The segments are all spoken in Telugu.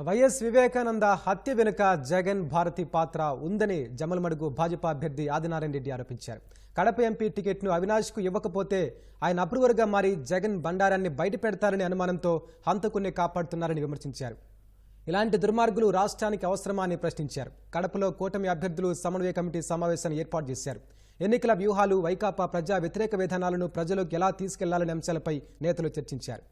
వైఎస్ వివేకానంద హత్య వెనుక జగన్ భారతి పాత్ర ఉందని జమలమడుగు భాజపా అభ్యర్థి ఆదినారాయణ రెడ్డి ఆరోపించారు కడప ఎంపీ టికెట్ను అవినాష్కు ఇవ్వకపోతే ఆయన అప్రూవర్గా మారి జగన్ బండారాన్ని బయట పెడతారనే అనుమానంతో హంతకుణ్ణి కాపాడుతున్నారని విమర్శించారు ఇలాంటి దుర్మార్గులు రాష్ట్రానికి అవసరమా అని ప్రశ్నించారు కడపలో కూటమి అభ్యర్థులు సమన్వయ కమిటీ సమావేశాన్ని ఏర్పాటు చేశారు ఎన్నికల వ్యూహాలు వైకాపా ప్రజా వ్యతిరేక విధానాలను ప్రజలకు ఎలా తీసుకెళ్లాలనే అంశాలపై నేతలు చర్చించారు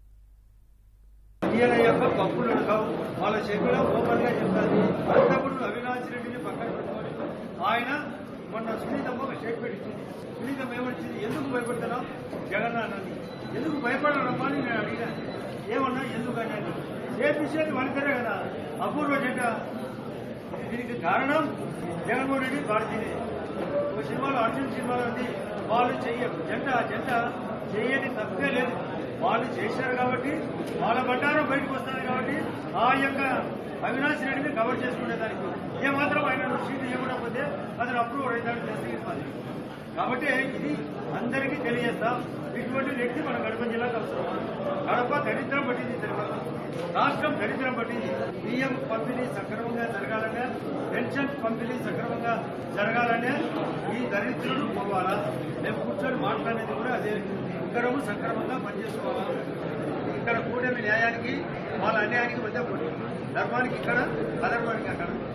ఈయన యొక్క పప్పులు కావు వాళ్ళ చెవిలో ఓపెన్ గా చెప్తారు అంతకుడు అవినాష్ రెడ్డిని పక్కన పెట్టుకొని ఆయన మొన్న సునీతమ్మ ఒక స్టేట్మెంట్ ఇచ్చింది సునీతమ్మ ఏమనిచ్చింది ఎందుకు భయపడుతున్నాం జగన్నాథాన్ని ఎందుకు భయపడరమ్మా అని నేను అడిగాను ఏమన్నా ఎందుకు అన్నాను చేపించేది మనకరే కదా అపూర్వ జంట దీనికి కారణం జగన్మోహన్ రెడ్డి భారతీయ ఒక సినిమాలో అర్జున్ సినిమాలో ఉంది వాళ్ళు చెయ్య జంట ఆ జంట చెయ్యని తప్పే లేదు వాళ్ళు చేశారు కాబట్టి వాళ్ళ బండారం బయటకు వస్తుంది కాబట్టి ఆ యొక్క అవినాష్ రెడ్డిని కవర్ చేసుకునేదానికి ఏమాత్రం ఆయన సీటు ఇవ్వకపోతే అతను అప్రూవ్ అవుతాడు చేస్తే కాబట్టి ఇది అందరికీ తెలియజేస్తాం ఇటువంటి వ్యక్తి మన కడప జిల్లాకు అవసరం కడప దరిద్రం పట్టింది తిరుపతి రాష్ట్రం దరిద్రం పట్టింది బియ్యం పంపిణీ సక్రమంగా జరగాలనే పెన్షన్ పంపిణీ సక్రమంగా జరగాలనే ఈ దరిద్రులు పోవాలా మేము కూర్చొని మాట్లాడేది కూడా అదే ఇక్కడము సక్రమంగా పనిచేసుకోవాలా ఇక్కడ కూడమి న్యాయానికి వాళ్ళ అన్యాయానికి మధ్య పోటీ ధర్మానికి ఇక్కడ అధర్మానికి అక్కడ